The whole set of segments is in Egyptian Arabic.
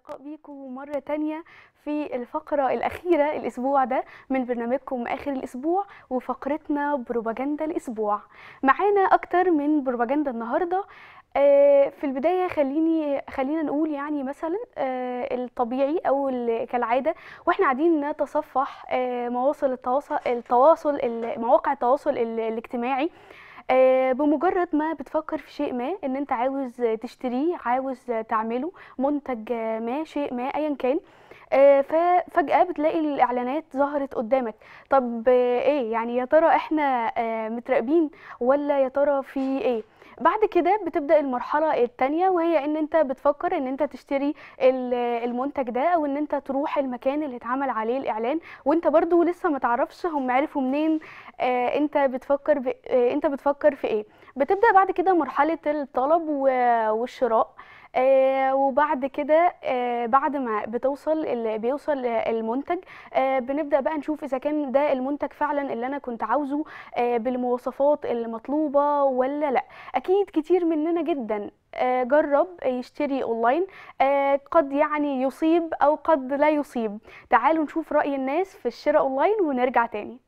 اللقاء بيكم مرة تانية في الفقرة الأخيرة الأسبوع ده من برنامجكم آخر الأسبوع وفقرتنا بروباجندا الأسبوع معانا أكتر من بروباجندا النهاردة آه، في البداية خليني خلينا نقول يعني مثلا آه، الطبيعي أو ال- كالعادة واحنا قاعدين نتصفح آه، مواصل التواصل التواصل ال- مواقع التواصل ال- الاجتماعي آه، بمجرد ما بتفكر في شيء ما ان انت عاوز تشتريه عاوز تعمله منتج ما شيء ما ايا كان آه، ففجأة بتلاقي الإعلانات ظهرت قدامك طب آه، إيه يعني يا ترى إحنا آه، متراقبين ولا يا ترى في إيه بعد كده بتبدأ المرحلة التانية وهي إن أنت بتفكر إن أنت تشتري ال- المنتج ده أو إن أنت تروح المكان اللي اتعمل عليه الإعلان وأنت برضو لسه متعرفش هم عرفوا منين آه، أنت بتفكر ب... آه، أنت بتفكر في إيه بتبدأ بعد كده مرحلة الطلب و- والشراء آه، وبعد كده آه، بعد ما بتوصل ال- بيوصل المنتج آه، بنبدأ بقى نشوف إذا كان ده المنتج فعلا اللي أنا كنت عاوزه آه، بالمواصفات المطلوبة ولا لأ أكيد كتير مننا جدا آه، جرب يشتري أونلاين آه، قد يعني يصيب أو قد لا يصيب تعالوا نشوف رأي الناس في الشراء أونلاين ونرجع تاني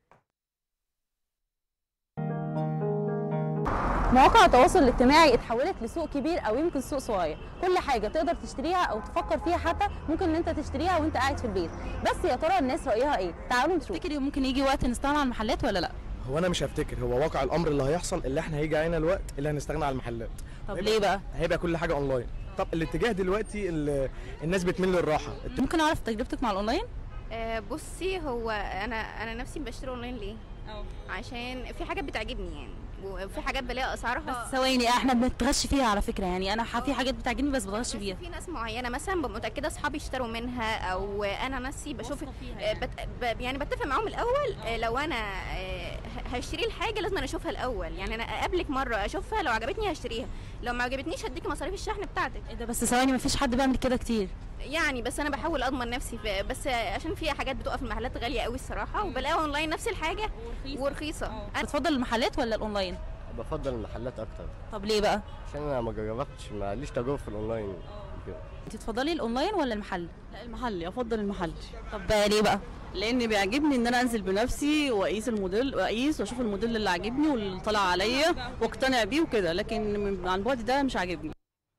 مواقع التواصل الاجتماعي اتحولت لسوق كبير او يمكن سوق صغير كل حاجه تقدر تشتريها او تفكر فيها حتى ممكن ان انت تشتريها وانت قاعد في البيت بس يا ترى الناس رايها ايه تعالوا نشوف تفتكري ممكن يجي وقت نستغنى عن المحلات ولا لا هو انا مش هفتكر هو واقع الامر اللي هيحصل اللي احنا هيجي علينا الوقت اللي هنستغنى عن المحلات طب هيبقى- ليه بقى هيبقى كل حاجه اونلاين طب الاتجاه دلوقتي ال- الناس بتميل للراحه ممكن اعرف تجربتك مع الاونلاين آه، بصي هو انا انا نفسي بشتري اونلاين ليه عشان في حاجات بتعجبني يعني وفي حاجات بلاقي اسعارها بس ثواني احنا بنتغش فيها على فكره يعني انا ح- في حاجات بتعجبني بس بتغش بس فيها في ناس معينه مثلا ببقى متاكده اصحابي اشتروا منها او انا نفسي بشوف آه، بت... ب... يعني بتفق معاهم الاول آه، لو انا آه، ه- هشتري الحاجه لازم أنا اشوفها الاول يعني انا اقابلك مره اشوفها لو عجبتني هشتريها لو ما عجبتنيش هديكي مصاريف الشحن بتاعتك ايه ده بس ثواني مفيش حد بيعمل كده كتير يعني بس انا بحاول اضمن نفسي في بس عشان في حاجات بتقف في المحلات غاليه قوي الصراحه وبلاقيها اونلاين نفس الحاجه ورخيصه أنا بتفضل المحلات ولا الاونلاين بفضل المحلات اكتر طب ليه بقى عشان انا ما جربتش ماليش تجربه في الاونلاين كده انت تفضلي الاونلاين ولا المحل لا المحل افضل المحل طب ليه بقى لان بيعجبني ان انا انزل بنفسي واقيس الموديل واقيس واشوف الموديل اللي عاجبني واللي طالع عليا واقتنع بيه وكده لكن من- عن بعد ده مش عاجبني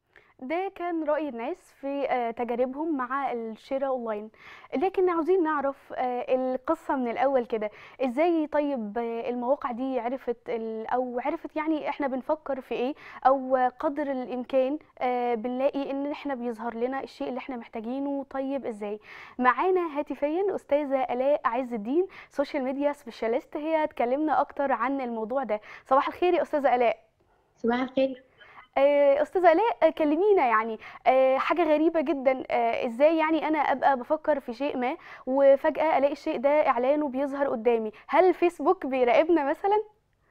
ده كان رأي الناس في آه، تجاربهم مع الشراء اونلاين لكن عاوزين نعرف آه، القصة من الأول كده ازاي طيب آه، المواقع دي عرفت ال- أو عرفت يعني احنا بنفكر في ايه أو آه، قدر الإمكان آه، بنلاقي ان احنا بيظهر لنا الشيء اللي احنا محتاجينه طيب ازاي معانا هاتفيا أستاذة آلاء عز الدين سوشيال ميديا سبيشاليست هي تكلمنا أكتر عن الموضوع ده صباح الخير يا أستاذة آلاء صباح الخير آه، استاذه الاء آه، كلمينا يعني آه، حاجه غريبه جدا آه، ازاي يعني انا ابقى بفكر في شيء ما وفجاه الاقي الشيء ده اعلانه بيظهر قدامي هل الفيسبوك بيراقبنا مثلا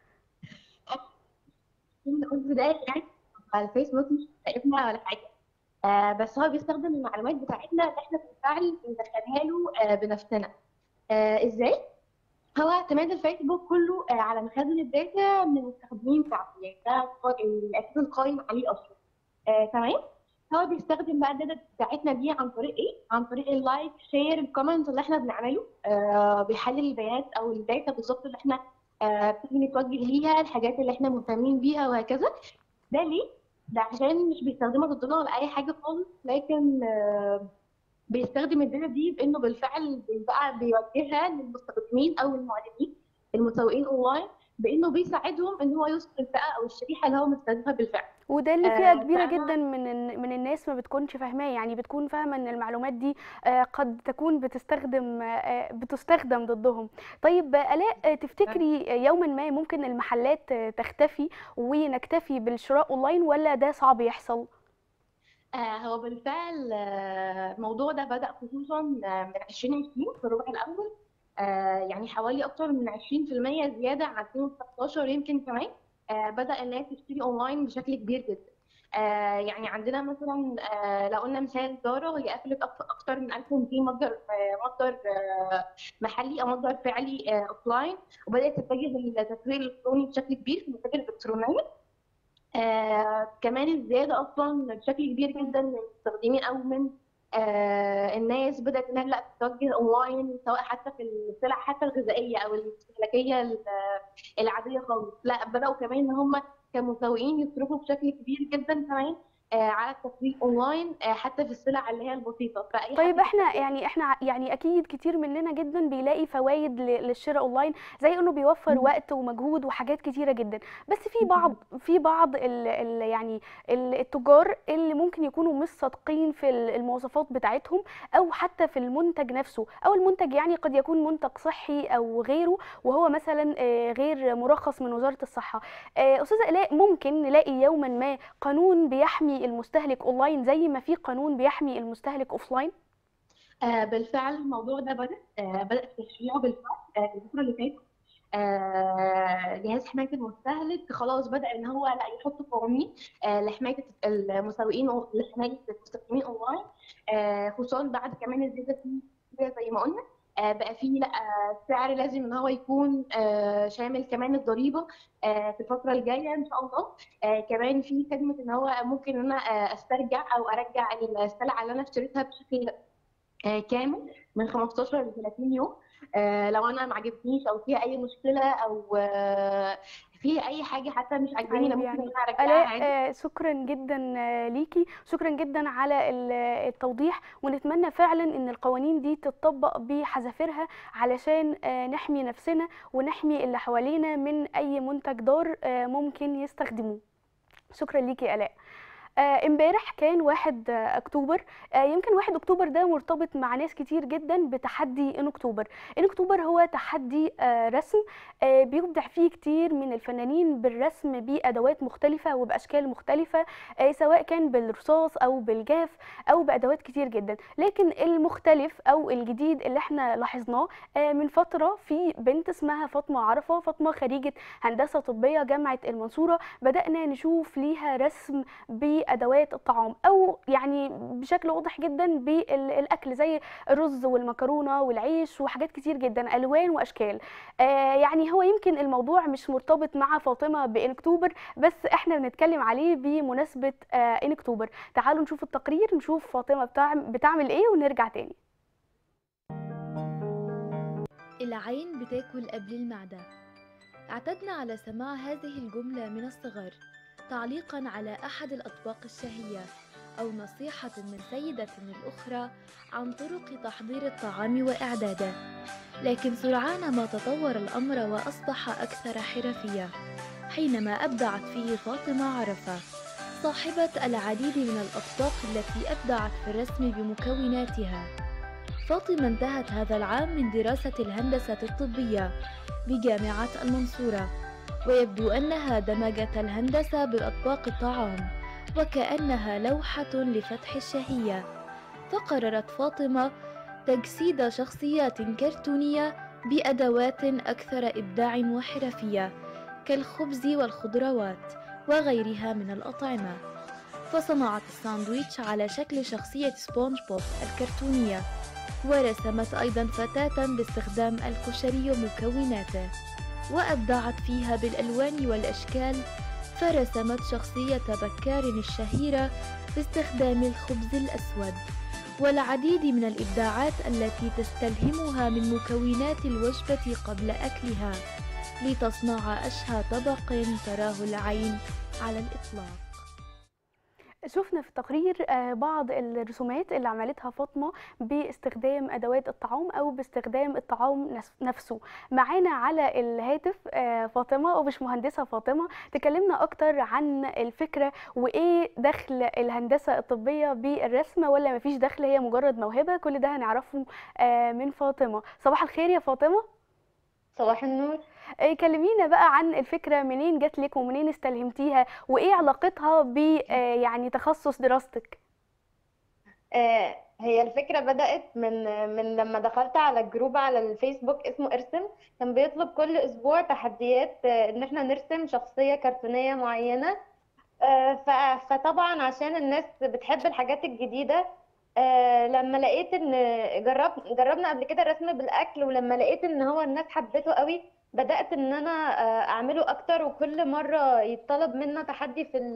نقول بداية يعني على الفيسبوك مش بيراقبنا ولا حاجة آه بس هو بيستخدم المعلومات بتاعتنا اللي احنا بالفعل بندخلها له آه بنفسنا آه ازاي؟ هو اعتماد الفيسبوك كله آه على مخازن الداتا من المستخدمين بتاعته يعني ده الق- الاساس القائم عليه اصلا آه تمام؟ هو بيستخدم بقى الداتا بتاعتنا دي عن طريق ايه؟ عن طريق اللايك شير الكومنت اللي احنا بنعمله آه بيحلل البيانات او الداتا بالظبط اللي احنا آه بتيجي نتوجه ليها الحاجات اللي احنا مهتمين بيها وهكذا ده ليه؟ ده عشان مش بيستخدمها ضدنا ولا اي حاجه خالص لكن آه بيستخدم الداتا دي بانه بالفعل بقى بيوجهها للمستخدمين او المعلنين المسوقين اونلاين بانه بيساعدهم ان هو يوصل الفئه او الشريحه اللي هو مستهدفها بالفعل وده اللي فئه آه، كبيره فأنا- جدا من الن- من الناس ما بتكونش فاهماه يعني بتكون فاهمه ان المعلومات دي آه، قد تكون بتستخدم آه، بتستخدم ضدهم طيب آه، الاء آه، تفتكري آه، يوما ما ممكن المحلات آه، تختفي ونكتفي بالشراء اونلاين ولا ده صعب يحصل آه هو بالفعل آه، الموضوع ده بدأ خصوصا آه، من 2020 في الربع الأول آه، يعني حوالي أكتر من 20% زيادة عن 2019 يمكن كمان آه، بدأ الناس تشتري أونلاين بشكل كبير جدا آه، يعني عندنا مثلا آه، لو قلنا مثال زارا هي قفلت أك- أكتر من 1200 متجر آه، متجر آه، محلي أو متجر فعلي أوفلاين وبدأت تتجه للتسويق الإلكتروني بشكل كبير في المتاجر الإلكترونية آه كمان الزيادة أصلا بشكل كبير جدا من المستخدمين أو من آه الناس بدات انها لا تتوجه اونلاين سواء حتى في السلع حتى الغذائيه او الاستهلاكيه ال- العاديه خالص لا بداوا كمان ان هم كمسوقين يصرفوا بشكل كبير جدا كمان آه على التسويق اونلاين آه حتى في السلع اللي هي البسيطه فاي طيب حد احنا يعني احنا يعني اكيد كتير مننا جدا بيلاقي فوائد ل- للشراء اونلاين زي انه بيوفر مم. وقت ومجهود وحاجات كتيره جدا بس في بعض في بعض ال ال يعني ال- التجار اللي ممكن يكونوا مش صادقين في ال- المواصفات بتاعتهم او حتى في المنتج نفسه او المنتج يعني قد يكون منتج صحي او غيره وهو مثلا آه، غير مرخص من وزاره الصحه آه، استاذه الاء ممكن نلاقي يوما ما قانون بيحمي المستهلك اونلاين زي ما في قانون بيحمي المستهلك اوفلاين آه بالفعل الموضوع ده بدأ آه بدأ تشريعه بالفعل آه الفترة اللي فاتت آه جهاز حماية المستهلك خلاص بدأ إن هو لا يحط قوانين آه لحماية المسوقين أو- لحماية المستخدمين أونلاين آه خصوصا بعد كمان الزيادة في زي ما قلنا آه بقى فيه لا آه، سعر لازم ان هو يكون آه شامل كمان الضريبه آه في الفتره الجايه ان شاء الله آه كمان في خدمه ان هو ممكن ان انا آه استرجع او ارجع السلعه اللي انا اشتريتها بشكل آه، كامل من 15 ل 30 يوم آه، لو انا ما عجبتنيش او فيها اي مشكله او آه، فيها اي حاجه حتى مش عاجباني انا طيب ممكن يعني ان انا ارجعها آلاء عادي آه، شكرا جدا آه، ليكي شكرا جدا على ال- التوضيح ونتمنى فعلا ان القوانين دي تتطبق بحذافيرها علشان آه، نحمي نفسنا ونحمي اللي حوالينا من اي منتج ضار آه، ممكن يستخدموه شكرا ليكي يا آلاء آه، امبارح كان واحد آه، اكتوبر آه، يمكن واحد اكتوبر ده مرتبط مع ناس كتير جدا بتحدي ان اكتوبر ان اكتوبر هو تحدي آه، رسم آه، بيبدع فيه كتير من الفنانين بالرسم بادوات مختلفه وباشكال مختلفه آه، سواء كان بالرصاص او بالجاف او بادوات كتير جدا لكن المختلف او الجديد اللي احنا لاحظناه آه، من فتره في بنت اسمها فاطمه عرفه فاطمه خريجه هندسه طبيه جامعه المنصوره بدانا نشوف ليها رسم بادوات الطعام او يعني بشكل واضح جدا بالاكل زي الرز والمكرونه والعيش وحاجات كتير جدا الوان واشكال آه يعني هو يمكن الموضوع مش مرتبط مع فاطمه بان اكتوبر بس احنا بنتكلم عليه بمناسبه آه ان اكتوبر تعالوا نشوف التقرير نشوف فاطمه بتعمل, بتعمل ايه ونرجع تاني العين بتاكل قبل المعدة اعتدنا على سماع هذه الجملة من الصغر تعليقا على أحد الأطباق الشهية أو نصيحة من سيدة للأخرى عن طرق تحضير الطعام وإعداده لكن سرعان ما تطور الأمر وأصبح أكثر حرفية حينما أبدعت فيه فاطمة عرفة صاحبة العديد من الأطباق التي أبدعت في الرسم بمكوناتها فاطمة انتهت هذا العام من دراسة الهندسة الطبية بجامعة المنصورة ويبدو أنها دمجت الهندسة بأطباق الطعام وكأنها لوحة لفتح الشهية فقررت فاطمة تجسيد شخصيات كرتونية بأدوات أكثر إبداع وحرفية كالخبز والخضروات وغيرها من الأطعمة فصنعت الساندويتش على شكل شخصية سبونج بوب الكرتونية ورسمت أيضا فتاة باستخدام الكشري ومكوناته وأبدعت فيها بالألوان والأشكال فرسمت شخصية بكار الشهيرة باستخدام الخبز الأسود والعديد من الإبداعات التي تستلهمها من مكونات الوجبة قبل أكلها لتصنع أشهى طبق تراه العين على الإطلاق شفنا في التقرير آه، بعض الرسومات اللي عملتها فاطمه باستخدام ادوات الطعام او باستخدام الطعام نس- نفسه معانا على الهاتف آه، فاطمه وباشمهندسه فاطمه تكلمنا اكتر عن الفكره وايه دخل الهندسه الطبيه بالرسم ولا مفيش دخل هي مجرد موهبه كل ده هنعرفه آه، من فاطمه صباح الخير يا فاطمه صباح النور آه، كلمينا بقى عن الفكره منين جات لك ومنين استلهمتيها وايه علاقتها ب آه، يعني تخصص دراستك آه هي الفكرة بدأت من من لما دخلت على الجروب على الفيسبوك اسمه ارسم كان بيطلب كل أسبوع تحديات آه، إن احنا نرسم شخصية كرتونية معينة آه، ف- فطبعا عشان الناس بتحب الحاجات الجديدة آه، لما لقيت ان جرب جربنا قبل كده الرسم بالأكل ولما لقيت ان هو الناس حبته قوي بدأت ان انا آه، اعمله اكتر وكل مرة يتطلب منا تحدي في ال-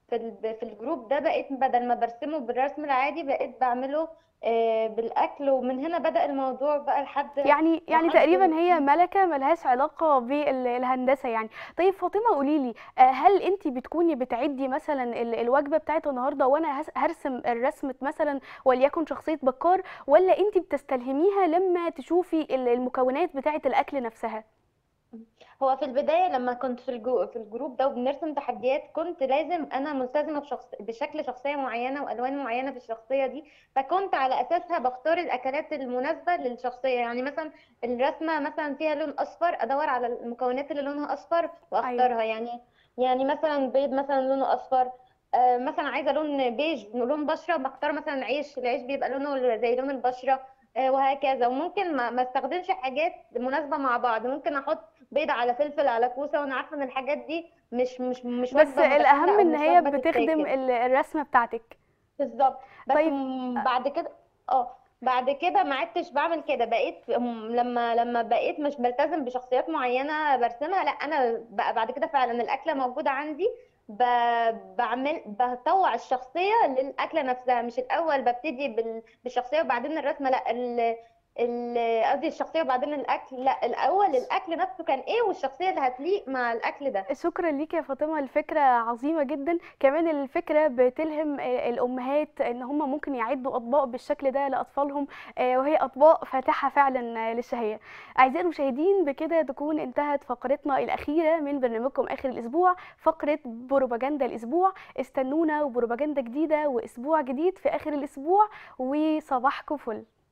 في ال- في الجروب ده بقيت بدل ما برسمه بالرسم العادي بقيت بعمله آه، بالاكل ومن هنا بدأ الموضوع بقى لحد يعني يعني لحد تقريبا هي ملكة ملهاش علاقة بالهندسة يعني طيب فاطمة قولي لي هل انت بتكوني بتعدي مثلا ال- الوجبة بتاعت النهاردة وانا هس- هرسم الرسمة مثلا وليكن شخصية بكار ولا انت بتستلهميها لما تشوفي ال- المكونات بتاعت الاكل نفسها هو في البداية لما كنت في الجو في الجروب ده وبنرسم تحديات كنت لازم أنا ملتزمة بشخص بشكل شخصية معينة وألوان معينة في الشخصية دي فكنت على أساسها بختار الأكلات المناسبة للشخصية يعني مثلا الرسمة مثلا فيها لون أصفر أدور على المكونات اللي لونها أصفر وأختارها يعني يعني مثلا بيض مثلا لونه أصفر آه، مثلا عايزة لون بيج لون بشرة بختار مثلا عيش العيش بيبقى لونه زي لون البشرة آه، وهكذا وممكن ما ما استخدمش حاجات مناسبة مع بعض ممكن احط بيض على فلفل على كوسة وانا عارفة ان الحاجات دي مش مش مش بس وجبة متكاملة الاهم او ان مش هي وجبة بتخدم تتاكل ال- الرسمة بتاعتك بالظبط بس طيب. م- بعد كده اه بعد كده ما عدتش بعمل كده بقيت م- لما لما بقيت مش بلتزم بشخصيات معينة برسمها لا انا بقى بعد كده فعلا الاكلة موجودة عندي ب- بعمل بطوع الشخصية للأكلة نفسها مش الأول ببتدي بال- بالشخصية وبعدين الرسمة لا ال ال- قصدي الشخصية وبعدين الأكل لا الأول الأكل نفسه كان إيه والشخصية اللي هتليق مع الأكل ده شكرا ليك يا فاطمة الفكرة عظيمة جدا كمان الفكرة بتلهم آه، الأمهات إن هم ممكن يعدوا أطباق بالشكل ده لأطفالهم آه، وهي أطباق فاتحة فعلا آه، للشهية أعزائي المشاهدين بكده تكون انتهت فقرتنا الأخيرة من برنامجكم آخر الأسبوع فقرة بروباجندا الأسبوع استنونا وبروباجندا جديدة وأسبوع جديد في آخر الأسبوع وصباحكم فل